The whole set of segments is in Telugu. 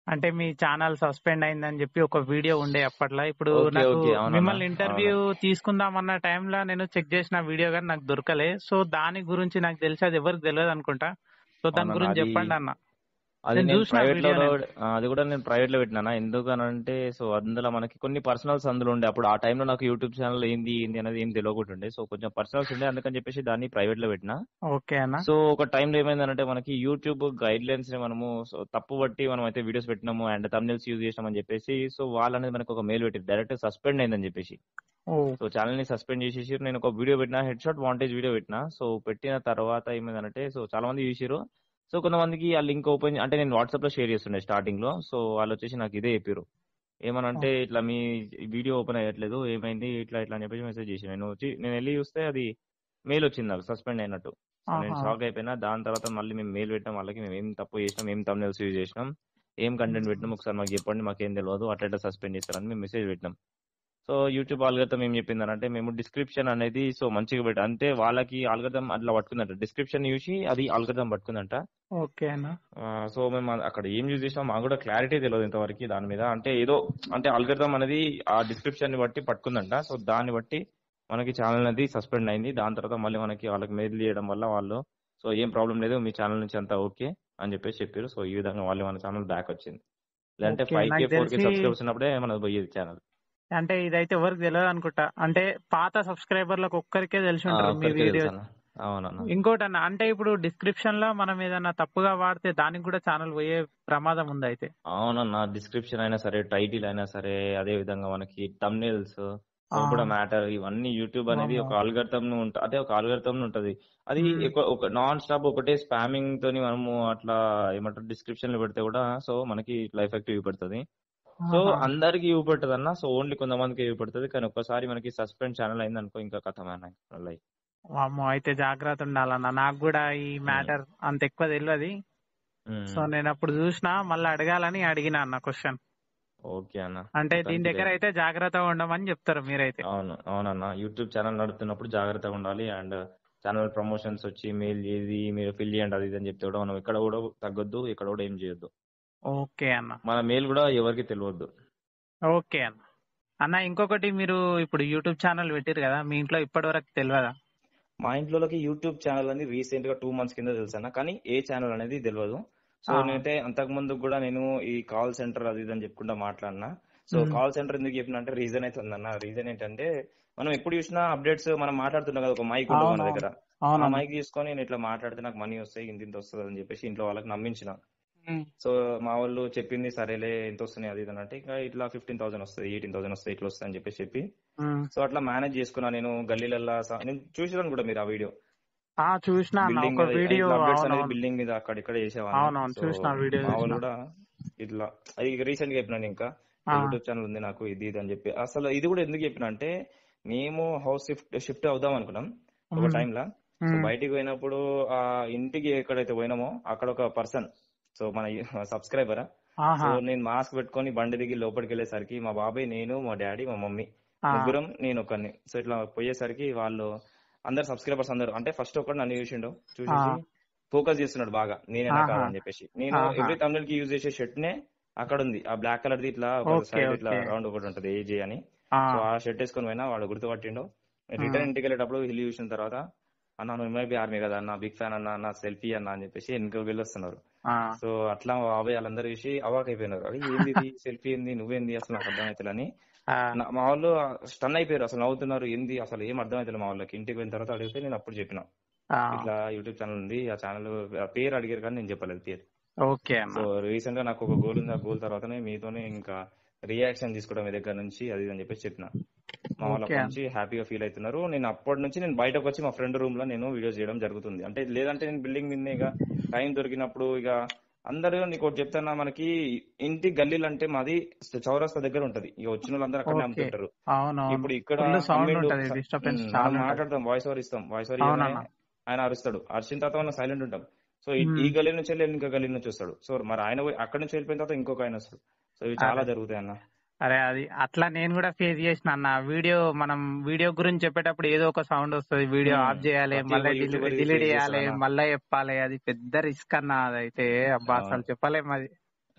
అంటే మీ ఛానల్ సస్పెండ్ అయిందని చెప్పి ఒక వీడియో ఉండే అప్పట్లో ఇప్పుడు ఓకే, నాకు ఓకే, అవునన్నా, మిమ్మల్ని ఇంటర్వ్యూ తీసుకుందామన్న టైంలో నేను చెక్ చేసిన వీడియో కానీ నాకు దొరకలే సో దాని గురించి నాకు తెలిసి అది ఎవరికి తెలియదు అనుకుంటా సో దాని అవునన్నా, గురించి అది- చెప్పండి అన్న అది నేను నేను చూసిన ప్రైవేట్ లో వీడియో కూడా- ఆ, అది కూడా నేను ప్రైవేట్ లో పెట్టినా ఎందుకనంటే సో అందులో మనకి కొన్ని పర్సనల్స్ అందులో ఉండే అప్పుడు ఆ టైంలో నాకు యూట్యూబ్ ఛానల్ ఏంది ఏంది అనేది ఏం తెలియకుంటుండే సో కొంచెం పర్సనల్స్ ఉండే అందుకని చెప్పేసి దాన్ని ప్రైవేట్ లో పెట్టినా ఓకే అన్న సో ఒక టైంలో ఏమైందంటే మనకి యూట్యూబ్ గైడ్ లైన్స్ ని మనము సో తప్పు బట్టి మనం అయితే వీడియోస్ పెట్టినాము అండ్ తమిళస్ యూజ్ చేసినామని చెప్పేసి సో వాళ్ళు అనేది మనకు ఒక మెయిల్ పెట్టి డైరెక్ట్ సస్పెండ్ అయిందని చెప్పేసి ఓ సో ఛానల్ ని సస్పెండ్ చేసేసి నేను ఒక వీడియో పెట్టిన హెడ్ షాట్ వాంటేజ్ వీడియో పెట్టిన సో పెట్టిన తర్వాత ఏమైందంటే సో చాలా మంది చూసారు సో కొంతమందికి ఆ లింక్ ఓపెన్ అంటే నేను వాట్సాప్ లో షేర్ చేస్తుండే స్టార్టింగ్ లో సో వాళ్ళు వచ్చేసి నాకు ఇదే చెప్పారు ఏమనంటే ఇట్లా మీ వీడియో ఓపెన్ అయ్యట్లేదు ఏమైంది ఇట్లా ఇట్లా అని చెప్పేసి మెసేజ్ చేసి నేను వచ్చి నేను వెళ్ళి చూస్తే అది మెయిల్ వచ్చింది నాకు సస్పెండ్ అయినట్టు సో నేను ఆహా. షాక్ అయిపోయినా దాని తర్వాత మళ్ళీ మేము మెయిల్ పెట్టాం వాళ్ళకి మేము ఏం తప్పు చేసినాం ఏం తమిళస్ యూజ్ చేసినాం ఏం కంటెంట్ పెట్టినాం ఒకసారి మాకు చెప్పండి మాకేం తెలియదు అట్లా ఇట్లా సస్పెండ్ చేస్తారని మేము మెసేజ్ పెట్టినాం సో యూట్యూబ్ ఆల్గర్థం ఏం చెప్పిందనంటే మేము డిస్క్రిప్షన్ అనేది సో మంచిగా పెట్టి అంటే వాళ్ళకి ఆల్గర్థం అట్లా పట్టుకుందంట డిస్క్రిప్షన్ చూసి అది ఆల్గర్థం పట్టుకుందంట ఓకే అన్న ఆ, సో మేము అక్కడ ఏం యూజ్ చేసినాం మాకు కూడా క్లారిటీ తెలియదు ఇంతవరకు దాని మీద అంటే ఏదో అంటే ఆల్గర్థం అనేది ఆ డిస్క్రిప్షన్ ని బట్టి పట్టుకుందంట సో దాన్ని బట్టి మనకి ఛానల్ అనేది సస్పెండ్ అయింది దాని తర్వాత మళ్ళీ మనకి వాళ్ళకి మెయిల్ చేయడం వల్ల వాళ్ళు సో ఏం ప్రాబ్లం లేదు మీ ఛానల్ నుంచి అంతా ఓకే అని చెప్పేసి చెప్పారు సో ఈ విధంగా వాళ్ళు మన ఛానల్ బ్యాక్ వచ్చింది లేదంటే Okay, ఫైవ్ కే నాకు ఫోర్ కే తెలిసి- సబ్స్క్రైబర్స్ ఉన్నప్పుడే మనది పోయేది ఛానల్ అంటే ఇదైతే ఎవరికి తెలియదు అనుకుంటా అంటే పాత సబ్స్క్రైబర్లకు ఒక్కరికే తెలిసి ఉంటారు మీ వీడియో అవునన్నా ఇంకోటి అన్న అంటే ఇప్పుడు డిస్క్రిప్షన్ లో మనం ఏదైనా తప్పుగా వాడితే దానికి కూడా ఛానల్ పోయే ప్రమాదం ఉంది అయితే అవునన్నా డిస్క్రిప్షన్ అయినా సరే టైటిల్ అయినా సరే అదే విధంగా మనకి తమ్నేల్స్ ఆ. కూడా మ్యాటర్ ఇవన్నీ యూట్యూబ్ అనేది ఒక అవును. ఆల్గర్థం ఉంట అంటే ఒక ఆల్గర్థం ఉంటది అది Hmm. ఎక్కువ ఒక నాన్ స్టాప్ ఒకటే స్పామింగ్ తోని మనము అట్లా ఏమంటారు డిస్క్రిప్షన్ లో పెడితే కూడా సో మనకి ఇట్లా ఎఫెక్ట్ చూపెడుతుంది సో ఆహా. అందరికి చూపెట్టదు అన్న సో ఓన్లీ కొంతమందికి చూపెడుతుంది కానీ ఒక్కసారి మనకి సస్పెండ్ ఛానల్ అయింది అనుకో ఇంకా కథమైన లైఫ్ వామ్మో అయితే జాగ్రత్త ఉండాలన్న నాకు కూడా ఈ మ్యాటర్ అంత ఎక్కువ తెలియదు సో నేను అప్పుడు చూసిన మళ్ళీ అడగాలని అడిగిన అన్న క్వశ్చన్ ఓకే అన్న అంటే దీని మొత్తానికి దగ్గర అయితే జాగ్రత్తగా ఉండమని చెప్తారు మీరైతే అవును అవునన్న యూట్యూబ్ ఛానల్ నడుపుతున్నప్పుడు జాగ్రత్తగా ఉండాలి అండ్ ఛానల్ ప్రమోషన్స్ వచ్చి మెయిల్ చేసి మీరు ఫిల్ చేయండి అది ఇది అని చెప్తే కూడా మనం ఇక్కడ కూడా తగ్గొద్దు ఇక్కడ కూడా ఏం చేయొద్దు ఓకే అన్న మన మెయిల్ కూడా ఎవరికి తెలియద్దు ఓకే అన్న అన్న ఇంకొకటి మీరు ఇప్పుడు యూట్యూబ్ ఛానల్ పెట్టారు కదా మీ ఇంట్లో ఇప్పటి వరకు తెలియదా మా ఇంట్లోకి యూట్యూబ్ ఛానల్ అని రీసెంట్ గా టూ మంత్స్ కింద తెలుసు అన్న కానీ ఏ ఛానల్ అనేది తెలియదు సో ఆ. నేనైతే అంతకు ముందు కూడా నేను ఈ కాల్ సెంటర్ అది ఇది అని చెప్పుకుంటా మాట్లాడినా సో మ్మ్. కాల్ సెంటర్ ఎందుకు చెప్పిన అంటే రీజన్ అయితే ఉందన్న రీజన్ ఏంటంటే మనం ఎప్పుడు చూసినా అప్డేట్స్ మనం మాట్లాడుతున్నాం కదా ఒక మైక్ ఉంటుంది మన అవును, దగ్గర ఆ అవునన్న మైక్ తీసుకొని నేను ఇట్లా మాట్లాడితే నాకు మనీ వస్తాయి ఇంత ఇంత వస్తుంది అని చెప్పేసి ఇంట్లో వాళ్ళకి నమ్మించిన ఉమ్. సో మా వాళ్ళు చెప్పింది సరేలే ఎంత వస్తున్నాయి అది ఇది అని అంటే ఇంకా ఇట్లా ఫిఫ్టీన్ థౌసండ్ వస్తుంది ఎయిటీన్ థౌసండ్ వస్తాయి ఇట్లా వస్తాయి అని చెప్పేసి చెప్పి ఉమ్. సో అట్లా మేనేజ్ చేసుకున్నా నేను గల్లీలల్లా స- నేను చూసాను కూడా మీరు ఆ వీడియో ఆ చూసిన అన్న బిల్డింగ్ ఒక వీడియో అప్డేట్స్ అనేది అవునవును బిల్డింగ్ మీద అక్కడ ఇక్కడ చేసేవాడిని అవునవును, సో చూసిన వీడియో మా వాళ్ళు చూసిన. కూడా ఇట్లా అది రీసెంట్ గా చెప్పినాను ఇంకా ఆ. యూట్యూబ్ ఛానల్ ఉంది నాకు ఇది ఇది అని చెప్పి అసలు ఇది కూడా ఎందుకు చెప్పిన అంటే మేము హౌస్ షిఫ్ట్ షిఫ్ట్ అవుదాం అనుకున్నాం ఒక ఉమ్. టైం లా సో ఉమ్. బయటికి పోయినప్పుడు ఆ ఇంటికి ఎక్కడైతే పోయినామో అక్కడ ఒక పర్సన్ సో మన సబ్స్క్రైబర్ ఆహా సో నేను మాస్క్ పెట్టుకొని బండి దిగి లోపలికి వెళ్ళేసరికి మా బాబాయ్ నేను మా డాడీ మా మమ్మీ ఆ. ముగ్గురం నేను ఒకరిని సో ఇట్లా పోయేసరికి వాళ్ళు అందరు సబ్స్క్రైబర్స్ అందరు అంటే ఫస్ట్ ఒకటి నన్ను చూసిండు చూసేసి ఆ. ఫోకస్ చేస్తున్నాడు బాగా నేనేనా ఆహా. కాదా అని చెప్పేసి నేను ఆహా. ఎవ్రీ తమిళ కి యూజ్ చేసే షర్ట్ నే అక్కడ ఉంది ఆ బ్లాక్ కలర్ ది ఇట్లా ఒక ఓకే, సైడ్ ఇట్లా ఓకే. రౌండ్ ఒకటి ఉంటది ఏజే అని ఆ. సో ఆ షర్ట్ వేసుకొని పోయినా వాడు గుర్తుపట్టిండు రిటర్న్ ఇంటికి వెళ్ళేటప్పుడు హిల్ చూసిన తర్వాత అన్న నువ్వు ఎంఐబి ఆర్మీ కదా అన్న బిగ్ ఫ్యాన్ అన్న నా సెల్ఫీ అన్న అని చెప్పేసి వెనుక వెళ్ళొస్తున్నారు ఆ. సో అట్లా మా బాబాయ్ వాళ్ళందరూ చూసి అవాక్ అయిపోయినారు అరే ఏంది ఇది సెల్ఫీ ఏంది నువ్వేంది అసలు నాకు అర్థమవుతలని ఆ. మా వాళ్ళు స్టన్ అయిపోయారు అసలు నవ్వుతున్నారు ఏంది అసలు ఏం అర్థమవుతలేదు మా వాళ్ళకి ఇంటికి పోయిన తర్వాత అడిగితే నేను అప్పుడు చెప్పిన ఆ. ఇట్లా యూట్యూబ్ ఛానల్ ఉంది ఆ ఛానల్ పేరు అడిగారు కానీ నేను చెప్పలేదు పేరు ఓకే అన్న సో రీసెంట్ గా నాకు ఒక గోల్ ఉంది ఆ గోల్ తర్వాతనే మీతోనే ఇంకా రియాక్షన్ తీసుకోవడం మీ దగ్గర నుంచి అది ఇది అని చెప్పేసి చెప్పిన మా వాళ్ళు Okay. అప్పటి నుంచి హ్యాపీగా ఫీల్ అవుతున్నారు నేను అప్పటి నుంచి నేను బయటకు వచ్చి మా ఫ్రెండ్ రూమ్ లో నేను వీడియోస్ చేయడం జరుగుతుంది అంటే లేదంటే నేను బిల్డింగ్ మీద ఇక టైం దొరికినప్పుడు ఇక అందరూ నీకు ఒకటి చెప్తానా మనకి ఇంటి గల్లీలు అంటే మాది చౌరస్తా దగ్గర ఉంటది ఇక వచ్చిన వాళ్ళందరూ అక్కడనే ఓకే అమ్ముతుంటారు అవునవును ఇప్పుడు ఇక్కడ ఫుల్ సౌండ్ అమ్మిండు. ఉంటది డిస్టర్బెన్స్ ఉమ్, చాలా మనం ఉంటది. మాట్లాడతాం వాయిస్ ఓవర్ ఇస్తాం వాయిస్ ఓవర్ అవునన్నా. ఆయన అరుస్తాడు అరిచిన తర్వాత మనం సైలెంట్ ఉంటాం సో ఈ- ఉమ్. ఈ గల్లీ నుంచి వెళ్ళి ఇంకో గల్లీ నుంచి వస్తాడు సో మరి ఆయన పోయి అక్కడ నుంచి వెళ్ళిపోయిన తర్వాత ఇంకొక ఆయన వస్తాడు సో ఇవి చాలా అదే. జరుగుతాయి అన్న అరే అది అట్లా నేను కూడా ఫేస్ చేసిన అన్న వీడియో మనం వీడియో గురించి చెప్పేటప్పుడు ఏదో ఒక సౌండ్ వస్తుంది వీడియో Hmm. ఆఫ్ చేయాలి ప్రతి మళ్ళీ ఒక్క యూట్యూబర్ ఇది డిలీట్ face చేయాలి చేస్తారన్న. మళ్ళీ చెప్పాలి అది పెద్ద రిస్క్ అన్న అదైతే అబ్బా అవును. అసలు చెప్పలేము అది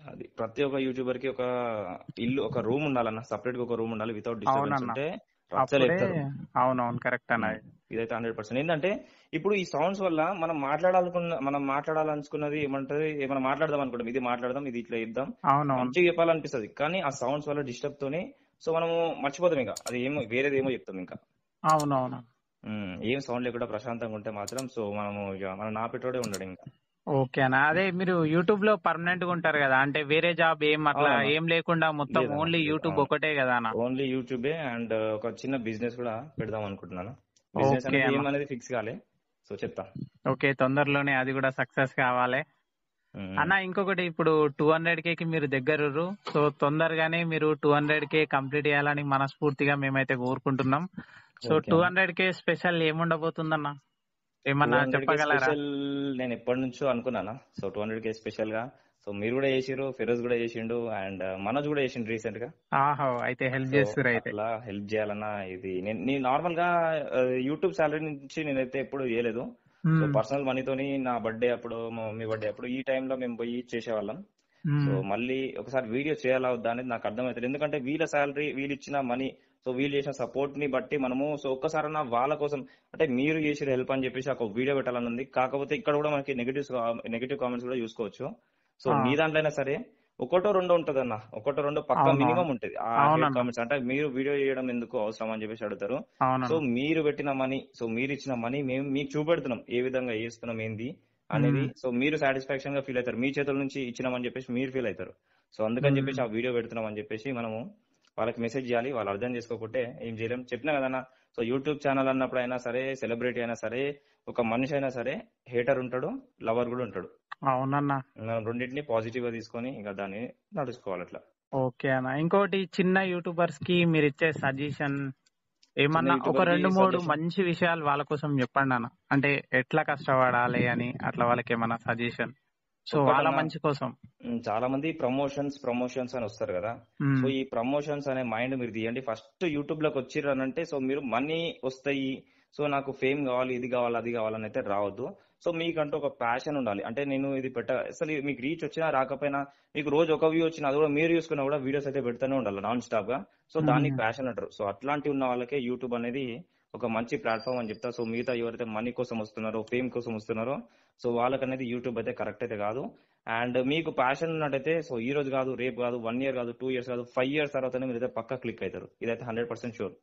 అది ప్రతి ఒక్క యూట్యూబర్ కి ఒక ఇల్లు ఒక రూమ్ ఉండాలన్న సపరేట్ గా ఒక రూమ్ ఉండాలి వితౌట్ డిస్టర్బెన్స్ అవునన్న. ఉంటే అప్పుడే రచ్చలేపుతారు అవునవును కరెక్ట్ అన్న ఇదైతే హండ్రెడ్ పర్సెంట్ ఏంటంటే ఇప్పుడు ఈ సౌండ్స్ వల్ల మనం మాట్లాడాలనుకున్న మనం మాట్లాడాలనుకున్నది ఏమంటది ఏమైనా మాట్లాడదాం అనుకుంటాం ఇది మాట్లాడదాం ఇది ఇట్లా ఇద్దాం అవునవును మంచిగా చెప్పాలనిపిస్తది కానీ ఆ సౌండ్స్ వల్ల డిస్టర్బ్ తోనే సో మనము మర్చిపోతాం ఇంకా అది ఏమో వేరేది ఏమో చెప్తాం ఇంకా అవునవును ఉమ్, ఏం సౌండ్ లేకుండా ప్రశాంతంగా ఉంటే మాత్రం సో మనము ఇక మన నా పెట్రోడే ఉండడు ఇంకా ఓకే అన్న అదే మీరు యూట్యూబ్ లో పర్మనెంట్ గా ఉంటారు కదా అంటే వేరే జాబ్ ఏం అట్లా అవునన్నా. ఏం లేకుండా మొత్తం లేదన్నా, ఓన్లీ లేదు, యూట్యూబ్ అవును. ఒకటే కదా అన్న ఓన్లీ యూట్యూబే అండ్ ఒక చిన్న బిజినెస్ కూడా పెడదాం అనుకుంటున్నాను బిజినెస్ ఓకే అనేది అన్న. ఏమనేది ఫిక్స్ కాలే సో చెప్తా ఓకే తొందరలోనే అది కూడా సక్సెస్ కావాలి ఉమ్, అన్న ఇంకొకటి ఇప్పుడు టూ హండ్రెడ్ కే కి మీరు దగ్గరుర్రు సో తొందరగానే మీరు టూ హండ్రెడ్ కే కంప్లీట్ చేయాలని మనస్ఫూర్తిగా మేమైతే కోరుకుంటున్నాం సో ఓకే టూ అన్న. హండ్రెడ్ కే స్పెషల్ ఏముండబోతుందన్న ఏమన్నా 200 కే చెప్పగలరా స్పెషల్ నేను ఎప్పటి నుంచో అనుకున్నానా so two hundred K special గా సో మీరు కూడా చేసిరు ఫిరోజ్ కూడా చేసిండు అండ్ మనోజ్ కూడా చేసిండు రీసెంట్ గా ఆహో అయితే హెల్ప్ సో చేస్తారు అయితే అట్లా హెల్ప్ చేయాలన్నా ఇది నేను నేను నార్మల్ గా యూట్యూబ్ సాలరీ నుంచి నేనైతే ఎప్పుడు చేయలేదు సో మ్మ్. పర్సనల్ మనీతోని నా బర్త్డే అప్పుడు మా మమ్మీ బర్త్డే అప్పుడు ఈ టైంలో మేము పోయి చేసేవాళ్ళం సో మ్మ్. మళ్ళీ ఒకసారి వీడియో చేయాలా వద్దా అనేది నాకు అర్థమవుతుంది ఎందుకంటే వీళ్ళ శాలరీ వీళ్ళు ఇచ్చిన మనీ సో వీళ్ళు చేసిన సపోర్ట్ ని బట్టి మనము సో ఒక్కసారన్నా వాళ్ళ కోసం అంటే మీరు చేసిన హెల్ప్ అని చెప్పేసి ఒక వీడియో పెట్టాలని ఉంది కాకపోతే ఇక్కడ కూడా మనకి నెగిటివ్ నెగిటివ్ కామెంట్స్ కూడా చూసుకోవచ్చు సో ఆ. మీ దాంట్లో అయినా సరే ఒకటో రెండో ఉంటది అన్న ఒకటో రెండో పక్క అవును. మినిమం ఉంటది ఆ అవునన్న. కామెంట్స్ అంటే మీరు వీడియో చేయడం ఎందుకు అవసరం అని చెప్పేసి అడుగుతారు సో అవునన్న మీరు పెట్టిన మనీ సో మీరు ఇచ్చిన మనీ మేము మీకు చూపెడుతున్నాం ఏ విధంగా చేస్తున్నాం ఏంది అనేది మ్మ్. సో మీరు సాటిస్ఫాక్షన్ గా ఫీల్ అవుతారు మీ చేతుల నుంచి ఇచ్చినామని చెప్పేసి మీరు ఫీల్ అవుతారు సో అందుకని మ్మ్. చెప్పేసి ఆ వీడియో పెడుతున్నాం అని చెప్పేసి మనము వాళ్ళకి మెసేజ్ చేయాలి వాళ్ళు అర్థం చేసుకోకుంటే ఏం చేయలేం చెప్పినా కదన్నా సో యూట్యూబ్ ఛానల్ అన్నప్పుడు అయినా సరే సెలబ్రిటీ అయినా సరే ఒక మనిషి అయినా సరే హేటర్ ఉంటాడు లవర్ కూడా ఉంటాడు అవునన్న మనం రెండింటిని పాజిటివ్ గా తీసుకొని ఇంకా దాన్ని నడుచుకోవాలి అట్లా ఓకే అన్న ఇంకోటి చిన్న యూట్యూబర్స్ కి మీరు ఇచ్చే సజెషన్ ఏమన్నా చిన్న ఒక YouTuber కి రెండు మూడు suggestion? మంచి విషయాలు వాళ్ళ కోసం చెప్పండి అన్న అంటే ఎట్లా కష్టపడాలి అని అట్లా వాళ్ళకి ఏమన్నా సజెషన్ సో వాళ్ళ ఒకటన్నా, మంచి కోసం ఉమ్, చాలా మంది ప్రమోషన్స్ ప్రమోషన్స్ అని వస్తారు కదా మ్మ్. సో ఈ ప్రమోషన్స్ అనే మైండ్ మీరు తీయండి ఫస్ట్ యూట్యూబ్ లోకి వచ్చిర్రు అని అంటే సో మీరు మనీ వస్తాయి సో నాకు ఫేమ్ కావాలి ఇది కావాలి అది కావాలని అయితే రావద్దు సో మీకంటూ ఒక ప్యాషన్ ఉండాలి అంటే నేను ఇది పెట్ట అసలు మీకు రీచ్ వచ్చినా రాకపోయినా మీకు రోజు ఒక వ్యూ వచ్చినా అది కూడా మీరు చూసుకున్నా కూడా వీడియోస్ అయితే పెడుతూనే ఉండాలి నాన్ స్టాప్ గా సో దాన్ని మ్మ్. ప్యాషన్ అంటారు సో అట్లాంటి ఉన్న వాళ్ళకే యూట్యూబ్ అనేది ఒక మంచి ప్లాట్ఫామ్ అని చెప్తా సో మిగతా ఎవరైతే మనీ కోసం వస్తున్నారో ఫేమ్ కోసం వస్తున్నారో సో వాళ్ళకనేది యూట్యూబ్ అయితే కరెక్ట్ అయితే కాదు అండ్ మీకు ప్యాషన్ ఉన్నట్టయితే సో ఈ రోజు కాదు రేపు కాదు వన్ ఇయర్ కాదు టూ ఇయర్స్ కాదు ఫైవ్ ఇయర్స్ తర్వాతనే మీరు అయితే పక్కా క్లిక్ అవుతారు ఇదైతే హండ్రెడ్ పర్సెంట్ షూర్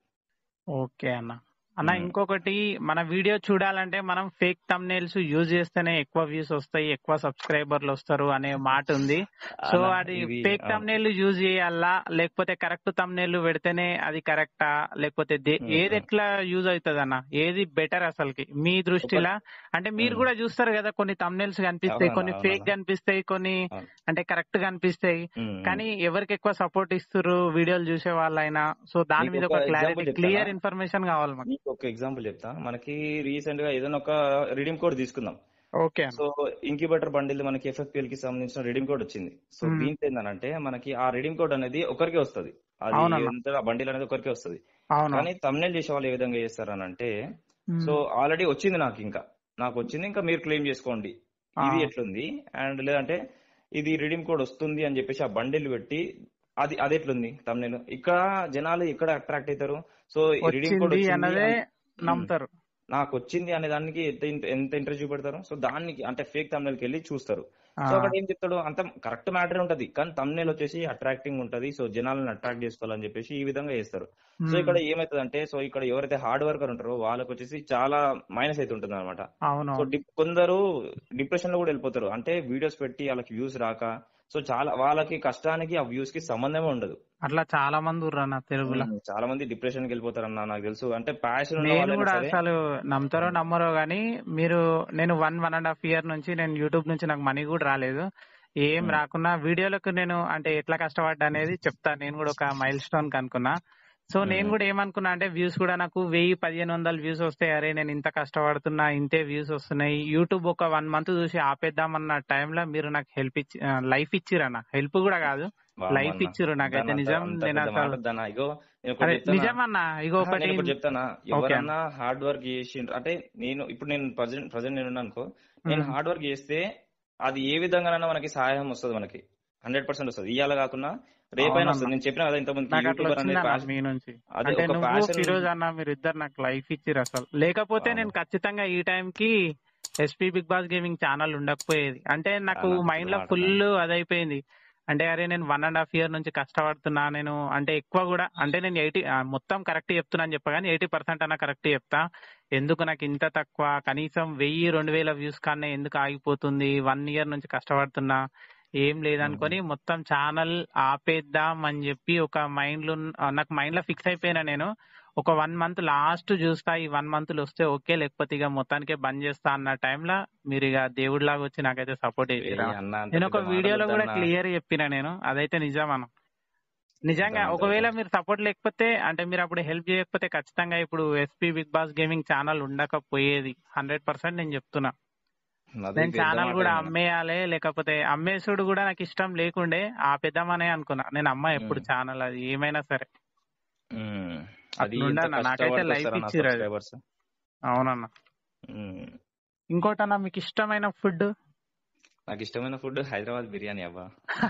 ఓకే అన్న అన్న మ్మ్. ఇంకొకటి మన వీడియో చూడాలంటే మనం ఫేక్ తమ్నేల్స్ యూజ్ చేస్తేనే ఎక్కువ వ్యూస్ వస్తాయి ఎక్కువ సబ్స్క్రైబర్లు వస్తారు అనే మాట ఉంది సో అన్న, అది ఇది ఫేక్ అవును. తమ్నేల్ యూజ్ చేయాలా లేకపోతే కరెక్ట్ తమ్నేల్ పెడితేనే అది కరెక్టా లేకపోతే దే- మ్మ్. ఏది ఎట్లా యూజ్ అవుతుంది అన్న ఏది బెటర్ అసలుకి మీ దృష్టిలా అంటే మీరు మ్మ్. కూడా చూస్తారు కదా కొన్ని తమ్నేల్స్ కనిపిస్తాయి అవునన్నా, కొన్ని ఫేక్ అవునన్నా. కనిపిస్తాయి కొన్ని అవును. అంటే కరెక్ట్ కనిపిస్తాయి మ్మ్. కానీ ఎవరికి ఎక్కువ సపోర్ట్ ఇస్తారు వీడియోలు చూసే వాళ్ళైనా సో దాని మీకు మీద ఒక ఒక example క్లారిటీ చెప్తానా? క్లియర్ ఇన్ఫర్మేషన్ కావాలి మాకు మీకు ఒక ఎగ్జాంపుల్ చెప్తా మనకి రీసెంట్ గా ఏదైనా ఒక రిడీమ్ కోడ్ తీసుకుందాం ఓకే అన్న సో ఇంక్యుబేటర్ బండిల్ మనకి ఎఫ్ఎఫ్పిఎల్ కి సంబంధించిన రిడీమ్ కోడ్ వచ్చింది సో మ్మ్. దీంట్లో ఏంటంటే మనకి ఆ రిడీమ్ కోడ్ అనేది ఒకరికే వస్తుంది అది అవునన్నా. ఎంత ఆ బండిల్ అనేది ఒకరికే వస్తుంది అవును కానీ తమ్నేల్ చేసే వాళ్ళు ఏ విధంగా చేస్తారనంటే సో ఆల్రెడీ వచ్చింది నాకు ఇంకా నాకు వచ్చింది ఇంకా మీరు క్లెయిమ్ చేసుకోండి ఇది ఆ. ఎట్లుంది అండ్ లేదంటే ఇది రిడీమ్ కోడ్ వస్తుంది అని చెప్పేసి ఆ బండిల్ పెట్టి అది అది ఎట్లుంది తమ్నేల్ ఇక్కడ జనాలు ఎక్కడ అట్రాక్ట్ అవుతారు సో రిడీమ్ కోడ్ వచ్చింది వచ్చింది అన్నదే అని- నమ్ముతారు నాకు వచ్చింది అనే దానికి ఎంత ఇంట- ఎంత ఇంట్రెస్ట్ చూపెడతారు సో దానికి అంటే ఫేక్ తమ్నేల్కి వెళ్ళి చూస్తారు ఆ. సో అక్కడ ఏం చెప్తాడు అంత కరెక్ట్ మ్యాటర్ ఉంటది కానీ తమ్నేల్ వచ్చేసి అట్రాక్టింగ్ ఉంటది సో జనాలను అట్రాక్ట్ చేసుకోవాలని చెప్పేసి ఈ విధంగా చేస్తారు సో మ్మ్. ఇక్కడ ఏమైతుందంటే సో ఇక్కడ ఎవరైతే హార్డ్ వర్కర్ ఉంటారో వాళ్ళకి వచ్చేసి చాలా మైనస్ అయితే ఉంటుంది అనమాట అవును సో డిప్- కొందరు డిప్రెషన్ లో కూడా వెళ్ళిపోతారు అంటే వీడియోస్ పెట్టి వాళ్ళకి వ్యూస్ రాక సో చాలా వాళ్ళకి కష్టానికి ఆ వ్యూస్ కి సంబంధమే ఉండదు అట్లా చాలా మంది ఉర్రన్న తెలుగులో ఉమ్, చాలా మంది డిప్రెషన్ కి వెళ్ళిపోతారు అన్న నాకు తెలుసు అంటే ప్యాషన్ ఉన్న నేను వాళ్ళైనా కూడా సరే అసలు నమ్ముతారో నమ్మరో గానీ మీరు నేను one one and half year నుంచి నేను యూట్యూబ్ నుంచి నాకు మనీ కూడా రాలేదు ఏం మ్మ్. రాకున్నా వీడియోలకు నేను అంటే ఎట్లా కష్టపడ్డా అనేది చెప్తా నేను కూడా ఒక మైల్ స్టోన్ కనుకున్నా సో నేను మ్మ్. కూడా ఏమనుకున్నా అంటే వ్యూస్ కూడా నాకు వెయ్యి పదిహేను వందల వ్యూస్ వస్తాయి అరే నేను ఇంత కష్టపడుతున్నా ఇంతే వ్యూస్ వస్తున్నాయి యూట్యూబ్ ఒక వన్ మంత్ చూసి ఆపేద్దామన్న టైంలో మీరు నాకు హెల్ప్ ఇచ్చి లైఫ్ ఇచ్చిరన్న హెల్ప్ కూడా కాదు వామ్మో లైఫ్ అన్న. ఇచ్చిర్రు నాకైతే దాని అంత- నిజం అంత నేను పెద్ద అసలు మాట వద్దన్నా. ఇగో నేను ఒకటి అరే చెప్తానా? నిజమన్నా ఇగో ఆహా, ఒకటి నేను ఒకటి చెప్తానా ఓకే ఎవరన్నా హార్డ్ వర్క్ చేసి అంటే నేను ఇప్పుడు నేను ప్రజెంట్ ప్రజెంట్ నేను ఉన్నాను అనుకో నేను మ్మ్. హార్డ్ వర్క్ చేస్తే అది ఏ విధంగానైనా మనకి సహాయం వస్తుంది మనకి హండ్రెడ్ పర్సెంట్ వస్తుంది ఇవాళ కాకుండా రేపైనా అవునన్నా. వస్తుంది నేను చెప్పిన కదా ఇంతకుముందు నాకు అట్లా యూట్యూబర్ అనేది వచ్చిందన్న passion- మీ నుంచి అదే అంటే ఒక నువ్వు passion- ఫిరోజ్ అన్న మీరు ఇద్దరు నాకు లైఫ్ ఇచ్చిరు అసలు లేకపోతే అవును. నేను ఖచ్చితంగా ఈ టైం కి SP Bigg Boss gaming channel ఉండకపోయేది అంటే నాకు అలా మైండ్ లో అట్లా ఫుల్ అదైపోయింది అంటే అరే నేను వన్ అండ్ హాఫ్ ఇయర్ నుంచి కష్టపడుతున్నా నేను అంటే ఎక్కువ కూడా అంటే నేను ఎయిటీ మొత్తం కరెక్ట్ చెప్తున్నా అని చెప్పా కానీ ఎయిటీ పర్సెంట్ అన్న కరెక్ట్ చెప్తా ఎందుకు నాకు ఇంత తక్కువ కనీసం వెయ్యి రెండు వేల వ్యూస్ కన్నా ఎందుకు ఆగిపోతుంది వన్ ఇయర్ నుంచి కష్టపడుతున్నా ఏం లేదనుకొని మొత్తం ఛానల్ ఆపేద్దాం అని చెప్పి ఒక మైండ్ లో నాకు మైండ్ లో ఫిక్స్ అయిపోయినా నేను ఒక వన్ మంత్ లాస్ట్ చూస్తా ఈ వన్ మంత్ లో వస్తే ఓకే లేకపోతే ఇక మొత్తానికే బంద్ చేస్తా అన్న టైంలో మీరు ఇక దేవుడిలాగా వచ్చి నాకైతే సపోర్ట్ ఏ చేసిరా అన్న అంత నేను ఒక పెద్ద వీడియోలో మాటలు కూడా వద్దన్నా. క్లియర్ చెప్పిన నేను అదైతే నిజమను నిజంగా నిజం, ఒకవేళ నిజం. మీరు సపోర్ట్ లేకపోతే అంటే మీరు అప్పుడు హెల్ప్ చేయకపోతే ఖచ్చితంగా ఇప్పుడు SP Bigg Boss gaming channel ఉండకపోయేది హండ్రెడ్ పర్సెంట్ నేను చెప్తున్నా అది నేను పెద్ద ఛానల్ మాట కూడా అన్న. అమ్మేయాలి లేకపోతే అమ్మేసుడు కూడా నాకు ఇష్టం లేకుండే ఆపేద్దామనే అనుకున్నా నేను అమ్మ ఎప్పుడు మ్మ్. ఛానల్ అది ఏమైనా సరే ఉమ్. అది అట్లుండే ఎంత అన్న, నాకైతే కష్టపడితే లైఫ్ వస్తారన్న ఇచ్చిర్రు అది. subscribers. అవునన్న ఉమ్. ఇంకోటన్నా మీకు ఇష్టమైన ఫుడ్ నాకు ఇష్టమైన ఫుడ్ హైదరాబాద్ బిర్యానీ అవ్వ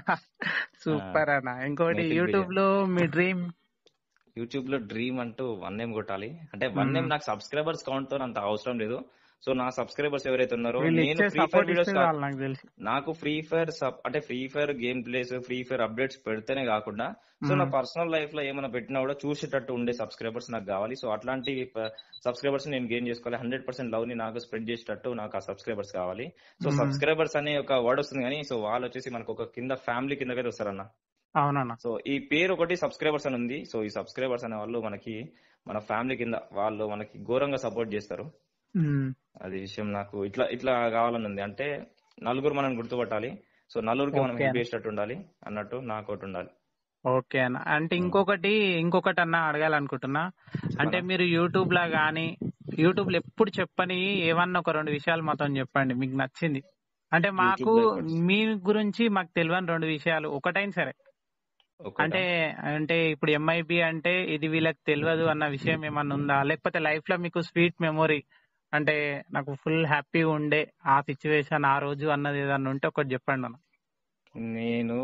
సూపర్ అన్న ఇంకోటి నేతిల్ యూట్యూబ్ లో మీ డ్రీమ్ యూట్యూబ్ లో డ్రీమ్ అంటూ వన్ నేమ్ కొట్టాలి అంటే వన్ మ్మ్. నేమ్ నాకు సబ్స్క్రైబర్స్ కౌంట్ తో అంత అవసరం లేదు సో నా సబ్స్క్రైబర్స్ ఎవరైతే ఉన్నారో వీళ్ళు నేను ఇచ్చే ఫ్రీ ఫైర్ సపోర్ట్ వీడియోస్ ఇస్తే చాలు నాకు తెలిసి నాకు ఫ్రీ ఫైర్ అంటే free fire game plays free fire updates పెడితేనే కాకుండా సో నా మ్మ్. పర్సనల్ లైఫ్ లో ఏమైనా పెట్టినా కూడా చూసేటట్టు ఉండే సబ్స్క్రైబర్స్ నాకు కావాలి సో అట్లాంటి సబ్స్క్రైబర్స్ నేను గెయిన్ చేసుకోవాలి హండ్రెడ్ పర్సెంట్ లవ్ ని నాకు స్ప్రెడ్ చేసేటట్టు నాకు ఆ సబ్స్క్రైబర్స్ కావాలి సో మ్మ్. సబ్స్క్రైబర్స్ అనే ఒక వర్డ్ వస్తుంది కానీ సో వాళ్ళు వచ్చేసి మనకు ఒక కింద ఫ్యామిలీ కిందకైతే వస్తారన్న అవునన్న సో ఈ పేరు ఒకటి సబ్స్క్రైబర్స్ అని ఉంది సో ఈ సబ్స్క్రైబర్స్ అనే వాళ్ళు మనకి మన ఫ్యామిలీ కింద వాళ్ళు మనకి ఘోరంగా సపోర్ట్ చేస్తారు మ్మ్. అది విషయం నాకు ఇట్లా ఇట్లా కావాలని ఉంది అంటే నలుగురు మనం గుర్తుపట్టాలి సో నలుగురికి మనం ఓకే హెల్ప్ అన్న. చేసేటట్టు ఉండాలి అన్నట్టు నాకు ఒకటి ఉండాలి ఓకే అన్న అంటే ఇంకొకటి ఇంకొకటి అన్న అడగాలనుకుంటున్నా అంటే చెప్పనా? మీరు యూట్యూబ్ లా గానీ యూట్యూబ్ లో ఎప్పుడు చెప్పని ఏమన్నా ఒక రెండు విషయాలు మాతో చెప్పండి మీకు నచ్చింది అంటే మాకు YouTube లో ఎప్పుడు- మీ గురించి మాకు తెలియని రెండు విషయాలు ఒకటైనా సరే ఒకటా? అంటే అంటే ఇప్పుడు ఎంఐబి అంటే ఇది వీళ్ళకి తెలియదు అన్న విషయం ఏమన్నా ఉందా లేకపోతే లైఫ్ లో మీకు స్వీట్ మెమొరీ అంటే నాకు ఫుల్ హ్యాపీగా ఉండే ఆ సిచ్యువేషన్ ఆ రోజు అన్నది ఏదన్నా ఉంటే ఒకటి చెప్పండి అన్న నేను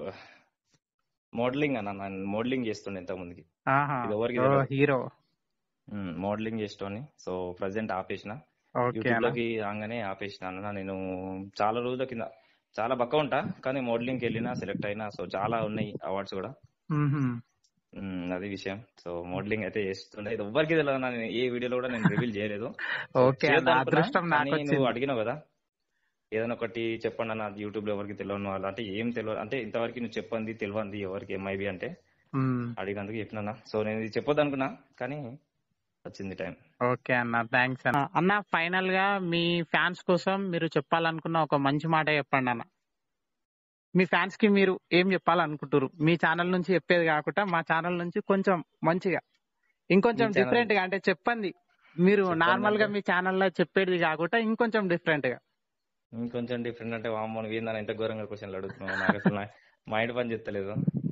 మోడలింగ్ అన్న నేను మోడలింగ్ చేస్తుండే ఇంతకు ముందుకి ఆహా ఇది ఎవరికి ఓ తెలియదు. హీరో మోడలింగ్ చేస్తోని సో ప్రజెంట్ ఆపేసిన ఓకే యూట్యూబ్ అన్న లోకి రాగానే ఆపేసిన అన్న నేను చాలా రోజుల కింద చాలా బక్క ఉంటా కానీ మోడలింగ్ కి వెళ్ళినా సెలెక్ట్ అయినా సో చాలా ఉన్నాయి అవార్డ్స్ కూడా మ్మ్హ్మ్. మ్మ్, అది విషయం సో మోడలింగ్ అయితే చేస్తుండే ఇది ఎవ్వరికి తెలియదు అన్న, నేను ఏ వీడియోలో కూడా నేను రివీల్ చేయలేదు ఓకే అన్న చేద్దాం అనుకున్నా, అదృష్టం నాకు కానీ వచ్చింది నువ్వు అడిగినావు కదా ఏదైనా ఒకటి చెప్పండి అన్న యూట్యూబ్ లో ఎవరికి తెలియను వాళ్ళు అంటే ఏం తెలియదు అంటే ఇంతవరకు నువ్వు చెప్పండి తెలియంది ఎవరికి ఎంఐబి అంటే మ్మ్. అడిగినందుకు చెప్పినా సో నేను ఇది చెప్పొద్దు అనుకున్నా కానీ వచ్చింది టైం ఓకే అన్న థ్యాంక్స్ అన్న అన్న ఫైనల్ గా మీ ఫ్యాన్స్ కోసం మీరు చెప్పాలనుకున్న ఒక మంచి మాట చెప్పండి అన్న మీ ఫ్యాన్స్ కి మీరు ఏం చెప్పాలనుకుంటారు మీ ఛానల్ నుంచి చెప్పేది కాకుండా మా ఛానల్ నుంచి కొంచెం మంచిగా ఇంకొంచెం మీ channel- డిఫరెంట్ గా అంటే చెప్పండి మీరు చెప్పండి నార్మల్ గా అంటే? మీ ఛానల్లో చెప్పేది కాకుండా ఇంకొంచెం డిఫరెంట్ గా ఇంకొంచెం డిఫరెంట్ అంటే వామ్మో నువ్వు ఏందని ఎంత ఘోరంగా క్వశ్చన్లు అడుగుతున్నావు నాకు అసలు నా- మైండ్ పని చెప్తలేదు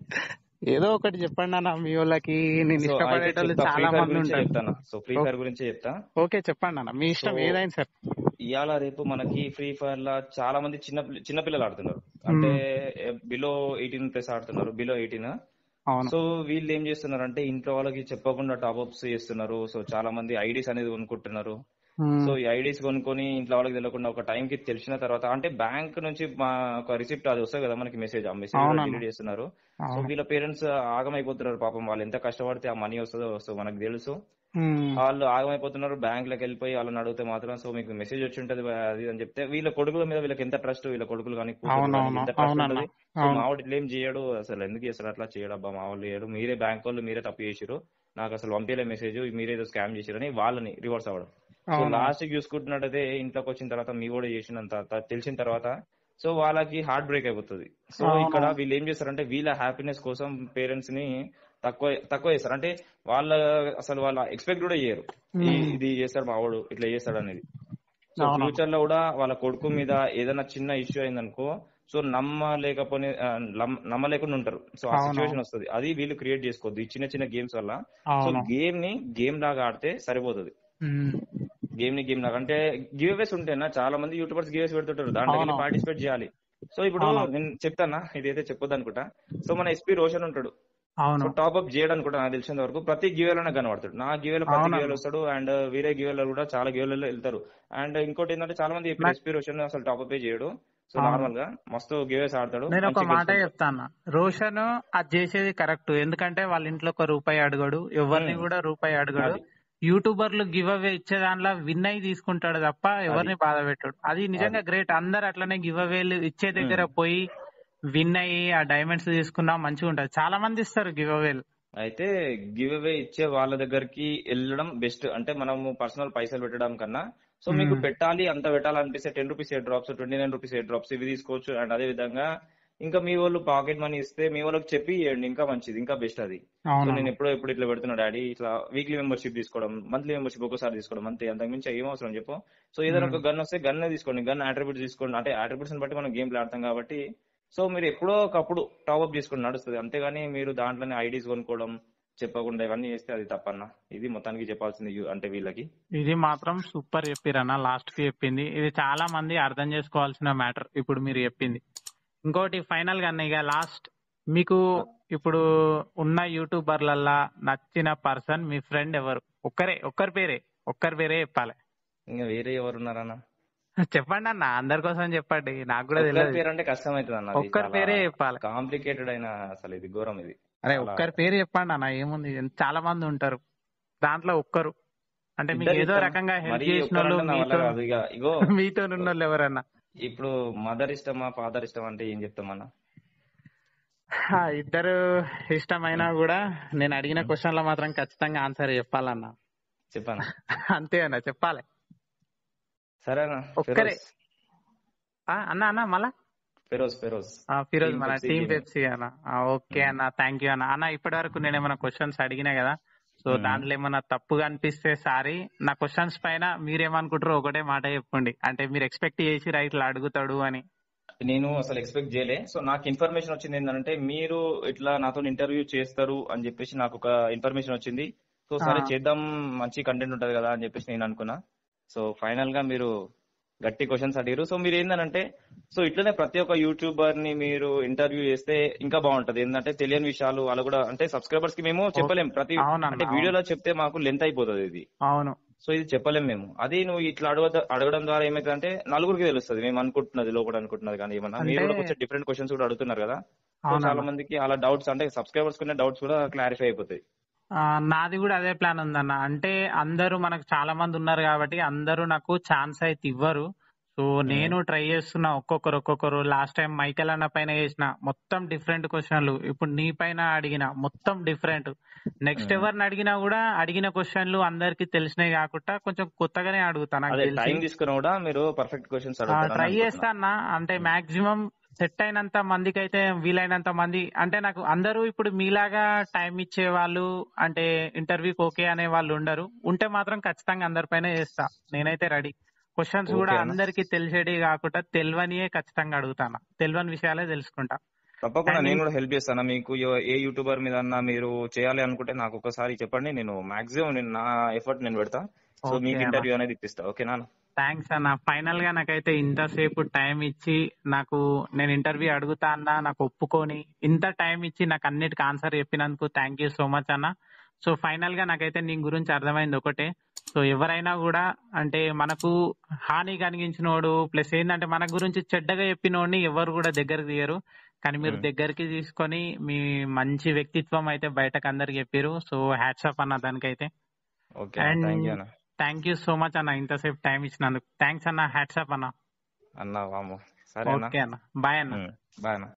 ఏదో ఒకటి చెప్పండి అన్న మీ వాళ్ళకి నేను సో అయితే ఇష్టపడేటోళ్ళు చెప్తా, ఫ్రీ చాలా ఫైర్ మంది గురించి ఉంటారు చెప్తాను సో ఫ్రీ ఫైర్ గురించి చెప్తా ఓకే చెప్పండి అన్న మీ ఇష్టం So, ఏదైనా సార్ ఇవాళ రేపు మనకి ఫ్రీ ఫైర్ లా చాలా మంది చిన్న పిల్ల- చిన్న పిల్లలు ఆడుతున్నారు అంటే బిలో ఎయిటీన్ ప్లస్ ఆడుతున్నారు బిలో ఎయిటీన్ అవును సో వీళ్ళు ఏం చేస్తున్నారు అంటే ఇంట్లో వాళ్ళకి చెప్పకుండా టాప్ అప్స్ చేస్తున్నారు సో చాలా మంది ఐడీస్ అనేది కొనుక్కుంటున్నారు మ్మ్. సో ఈ ఐడీస్ కొనుక్కొని ఇంట్లో వాళ్ళకి తెలియకుండా ఒక టైం కి తెలిసిన తర్వాత అంటే బ్యాంక్ నుంచి మా ఒక రిసిప్ట్ అది వస్తుంది కదా మనకి మెసేజ్ ఆ మెసేజ్ అవునన్న. డిలీట్ చేస్తున్నారు సో అవును వీళ్ళ పేరెంట్స్ ఆగమైపోతున్నారు పాపం వాళ్ళు ఎంత కష్టపడితే ఆ మనీ వస్తుందో వస్తుందో మనకు తెలుసు మ్మ్. వాళ్ళు ఆగమైపోతున్నారు బ్యాంక్ లకు వెళ్ళిపోయి వాళ్ళని అడిగితే మాత్రం సో మీకు మెసేజ్ వచ్చి ఉంటది అది అని చెప్తే వీళ్ళ కొడుకుల మీద వీళ్ళకి ఎంత ట్రస్ట్ వీళ్ళ కొడుకులు కానీ కూతురు అవును, కానీ అవును, ఎంత ట్రస్ట్ అవునన్న. ఉంటది సో అవును. మావాడు ఇట్లా ఏం చేయడు అసలు ఎందుకు చేస్తాడు అట్లా చేయడబ్బా మా వాళ్ళు చేయడు మీరే బ్యాంక్ వాళ్ళు మీరే తప్పు చేసిరు నాకు అసలు పంపించలే మెసేజ్ మీరే ఏదో స్కామ్ చేసిరని వాళ్ళని రివర్స్ అవ్వడం సో అవును. లాస్ట్ కి చూసుకుంటున్నట్టయితే ఇంట్లోకి వచ్చిన తర్వాత మీ కూడా చేసినంత త- తెలిసిన తర్వాత సో వాళ్ళకి హార్ట్ బ్రేక్ అయిపోతుంది సో అవును. ఇక్కడ వీళ్ళు ఏం చేస్తారంటే వీళ్ళ హ్యాపీనెస్ కోసం పేరెంట్స్ ని తక్కువ తక్కువ చేస్తారు అంటే వాళ్ళ అసలు వాళ్ళ ఎక్స్పెక్ట్ కూడా చేయరు ఈ- మ్మ్. ఇది చేస్తాడు మా వాడు ఇట్లా చేస్తాడు అనేది సో అవును. ఫ్యూచర్ లో కూడా వాళ్ళ కొడుకు మీద ఏదైనా చిన్న ఇష్యూ అయిందనుకో సో నమ్మలేకపోతే ఆ, నమ్మ- నమ్మలేకుండా ఉంటారు సో ఆ అవును. సిచ్యువేషన్ వస్తుంది అది వీళ్ళు క్రియేట్ చేసుకోవద్దు ఈ చిన్న చిన్న గేమ్స్ వల్ల సో అవును గేమ్ ని గేమ్ లాగా ఆడితే సరిపోతుంది మ్మ్. గేమ్ ని గేమ్ లాగా అంటే గివ్ అవేస్ ఉంటేనా చాలా మంది యూట్యూబర్స్ గివ్ అవేస్ పెడుతుంటారు దాంట్లో అవును. పార్టిసిపేట్ చేయాలి సో ఇప్పుడు అవును. నేను చెప్తానా ఇదైతే చెప్పొద్దు అనుకుంటా సో మన ఎస్పీ రోషన్ ఉంటాడు సో అవును టాప్ అప్ చేయడం కూడా నాకు తెలిసినంత వరకు ప్రతి గివేలోనే కనబడతాడు నా గివేలో ప్రతి అవునన్నా. గివేలో వస్తాడు అండ్ వేరే గివేలో కూడా చాలా గివేలలో వెళ్తారు అండ్ ఇంకోటి ఏంటంటే చాలా మంది నాకు- ఎస్పీ రోషన్ అసలు టాప్ అప్ చేయడు సో అవును. నార్మల్ గా మస్తు గివేస్ ఆడతాడు నేను ఒక మంచిగా మాట గెలుస్తాడు. చెప్తాను రోషన్ అది చేసేది కరెక్ట్ ఎందుకంటే వాళ్ళ ఇంట్లో ఒక రూపాయి అడగడు ఎవరిని Hmm. కూడా రూపాయి అడగడు అది. యూట్యూబర్లు గివ్ అవే ఇచ్చే దాంట్లో విన్ అయి తీసుకుంటాడు తప్ప ఎవరిని బాధ పెట్టాడు అది నిజంగా గ్రేట్ అందరు అట్లనే గివ్ అవేలు ఇచ్చే దగ్గర పోయి విన్ అయ్యి ఆ డైమండ్స్ తీసుకున్నా మంచిగా ఉంటది చాలా మంది ఇస్తారు గివ్ అవేలు అయితే గివ్ అవే ఇచ్చే వాళ్ళ దగ్గరికి వెళ్ళడం బెస్ట్ అంటే మనము పర్సనల్ పైసలు పెట్టడం కన్నా సో మీకు మ్మ్. పెట్టాలి అంత పెట్టాలనిపిస్తే ten rupees eight drops twenty nine rupees eight drops ఇవి తీసుకోవచ్చు అండ్ అదే విధంగా ఇంకా మీ వాళ్ళు పాకెట్ మనీ ఇస్తే మీ వాళ్ళకి చెప్పి ఇవ్వండి ఇంకా మంచిది ఇంకా బెస్ట్ అది సో అవును నేను ఎప్పుడో ఎప్పుడు ఇట్లా పెడుతున్నా డాడీ ఇట్లా వీక్లీ మెంబర్షిప్ తీసుకోవడం మంత్లీ మెంబర్షిప్ ఒకసారి తీసుకోవడం అంతే అంతకు మించి ఏం అవసరం చెప్పు సో ఏదైనా ఒక గన్ వస్తే గన్ తీసుకోండి గన్ అట్రిబ్యూట్ తీసుకోండి అంటే అట్రిబ్యూట్స్ బట్టి మనం గేమ్ ఆడతాం కాబట్టి సో మీరు ఎప్పుడో ఒకప్పుడు టాప్ అప్ చేసుకుని నడుస్తుంది అంతేగాని మీరు దాంట్లోనే ఐడీస్ కొనుక్కోవడం చెప్పకుండా ఇవన్నీ చేస్తే అది తప్పన్న ఇది మొత్తానికి చెప్పాల్సింది యు- అంటే వీళ్ళకి ఇది మాత్రం సూపర్ చెప్పిరన్న లాస్ట్ కి చెప్పింది ఇది చాలా మంది అర్థం చేసుకోవాల్సిన మ్యాటర్ ఇప్పుడు మీరు చెప్పింది ఇంకోటి ఫైనల్ గా అన్న ఇక లాస్ట్ మీకు ఇప్పుడు ఉన్న యూట్యూబర్లల్లా నచ్చిన పర్సన్ మీ ఫ్రెండ్ ఎవరు ఒక్కరే ఒక్కరి పేరే ఒక్కరి పేరే చెప్పాలి ఇంకా వేరే ఎవరు ఉన్నారన్న చెప్పండి అన్న అందరి కోసం చెప్పండి నాకు కూడా ఒక్కరి తెలియదు పేరు అంటే కష్టం అవుతుంది అన్న ఒక్కరి పేరే చెప్పాలి కాంప్లికేటెడ్ అయిన అసలు ఇది ఘోరం ఇది అరే చాలా- ఒక్కరి పేరు చెప్పండి అన్న ఏముంది చాలా మంది ఉంటారు దాంట్లో ఒక్కరు అంటే మీకు ఇద్దరు ఏదో ఇష్టం. రకంగా హెల్ప్ మరీ చేసిన వాళ్ళు ఒక్కరంటే నా వల్ల మీతో కాదు ఇక ఇగో మీతో ఉన్న వాళ్ళు ఎవరన్నా ఇప్పుడు మదర్ ఇష్టమా ఫాదర్ ఇష్టమా అంటే ఏం చెప్తామన్నా ఆ, ఇద్దరు ఇష్టమైనా కూడా నేను అడిగిన క్వశ్చన్ లో మాత్రం ఖచ్చితంగా ఆన్సర్ చెప్పాలన్నా చెప్పాను అంతే అన్న చెప్పాలి సరేనా ఒక్కరే. ఫిరోజ్ ఆ, అన్న అన్న మళ్ళా ఫిరోజ్ ఫిరోజ్ ఆ, ఫిరోజ్ Team మన Pepsi టీమ్ Gaming. పెప్సీ అన్న ఆ, ఓకే అన్న థ్యాంక్ యూ అన్న అన్న ఇప్పటి వరకు నేను ఏమైనా క్వశ్చన్స్ అడిగినా కదా సో మ్మ్. దాంట్లో ఏమైనా తప్పుగా అనిపిస్తే సారీ నా క్వశ్చన్స్ పైన మీరేమనుకుంటారో ఒకటే మాట చెప్పండి అంటే మీరు ఎక్స్పెక్ట్ చేసి రైట్ అడుగుతాడు అని నేను అసలు ఎక్స్పెక్ట్ చేయలే సో నాకు ఇన్ఫర్మేషన్ వచ్చింది ఏంటంటే మీరు ఇట్లా నాతో ఇంటర్వ్యూ చేస్తారు అని చెప్పేసి నాకు ఒక ఇన్ఫర్మేషన్ వచ్చింది సో సరే ఆ. చేద్దాం మంచి కంటెంట్ ఉంటది కదా అని చెప్పేసి నేను అనుకున్నా సో ఫైనల్ గా మీరు గట్టి క్వశ్చన్స్ అడిగారు సో మీరు ఏంటంటే సో ఇట్లనే ప్రతి ఒక్క యూట్యూబర్ ని మీరు ఇంటర్వ్యూ చేస్తే ఇంకా బాగుంటది ఏంటంటే తెలియని విషయాలు వాళ్ళు కూడా అంటే సబ్స్క్రైబర్స్ కి మేము చెప్పలేం ప్రతి అవునన్న, అంటే అవును. వీడియోలో చెప్తే మాకు లెంత్ అయిపోతుంది ఇది అవును సో ఇది చెప్పలేం మేము అది నువ్వు ఇట్లా అడగ అడగడం ద్వారా ఏమైతుందంటే నలుగురికి తెలుస్తుంది మేము అనుకుంటున్నది లోపల అనుకుంటున్నది కానీ ఏమన్నా మీరు అంటే- కూడా కొంచెం డిఫరెంట్ క్వశ్చన్స్ కూడా అడుగుతున్నారు కదా సో అవునన్న. చాలా మందికి అలా డౌట్స్ అంటే సబ్స్క్రైబర్స్ కున్న డౌట్స్ కూడా క్లారిఫై అయిపోతాయి ఆ, నాది కూడా అదే ప్లాన్ ఉందన్న అంటే అందరూ మనకు చాలా మంది ఉన్నారు కాబట్టి అందరూ నాకు ఛాన్స్ అయితే ఇవ్వరు సో నేను ట్రై చేస్తున్నా ఒక్కొక్కరు ఒక్కొక్కరు లాస్ట్ టైం మైకెల్ అన్న పైన చేసిన మొత్తం డిఫరెంట్ క్వశ్చన్లు ఇప్పుడు నీ పైన అడిగిన మొత్తం డిఫరెంట్ నెక్స్ట్ Hmm. ఎవరిని అడిగినా కూడా అడిగిన క్వశ్చన్లు అందరికి తెలిసినవి కాకుండా కొంచెం కొత్తగానే అడుగుతా నాకు అదే తెలిసి టైం తీసుకుని కూడా మీరు పర్ఫెక్ట్ క్వశ్చన్స్ ట్రై చేస్తా అన్న అంటే మాక్సిమం సెట్ అయినంత మందికి అయితే వీలైనంత మంది అంటే నాకు అందరూ ఇప్పుడు మీలాగా టైం ఇచ్చే వాళ్ళు అంటే ఇంటర్వ్యూకి ఓకే అనే వాళ్ళు ఉండరు ఉంటే మాత్రం ఖచ్చితంగా అందరిపైన చేస్తా నేనైతే రెడీ క్వశ్చన్స్ Okay కూడా అన్న. అందరికి తెలిసేటి కాకుండా తెలియనియే ఖచ్చితంగా అడుగుతాను తెలియని విషయాలే తెలుసుకుంటా తప్పకుండా And నేను in- కూడా హెల్ప్ చేస్తాను మీకు ఎవ- ఏ యూట్యూబర్ మీద అన్నా మీరు చేయాలి అనుకుంటే నాకు ఒకసారి చెప్పండి నేను మాక్సిమం నేను నా ఎఫర్ట్ నేను పెడతా సో Okay మీకు అన్న. ఇంటర్వ్యూ అనేది ఇప్పిస్తా ఓకేనా థ్యాంక్స్ అన్న ఫైనల్ గా నాకైతే ఇంతసేపు టైం ఇచ్చి నాకు నేను ఇంటర్వ్యూ అడుగుతా అన్నా నాకు ఒప్పుకొని ఇంత టైం ఇచ్చి నాకు అన్నిటికి ఆన్సర్ చెప్పినందుకు థ్యాంక్ యూ సో మచ్ అన్న సో ఫైనల్ గా నాకైతే నీ గురించి అర్థమైంది ఒకటే సో ఎవరైనా కూడా అంటే మనకు హాని కలిగించినోడు ప్లస్ ఏంటంటే మన గురించి చెడ్డగా చెప్పినోడిని ఎవరు కూడా దగ్గరకు తీయరు కానీ మీరు Hmm. దగ్గరికి తీసుకొని మీ మంచి వ్యక్తిత్వం అయితే బయటకు అందరికి చెప్పారు సో హ్యాట్సాప్ అన్న దానికైతే ఓకే And- థ్యాంక్ యూ అన్న థ్యాంక్ యూ సో మచ్ అన్న ఇంతసేపు టైం ఇచ్చినందుకు థ్యాంక్స్ అన్న హ్యాట్సాప్ అన్న అన్న వాము సరే అన్న ఓకే అన్న బాయ్ అన్న బాయ్ అన్న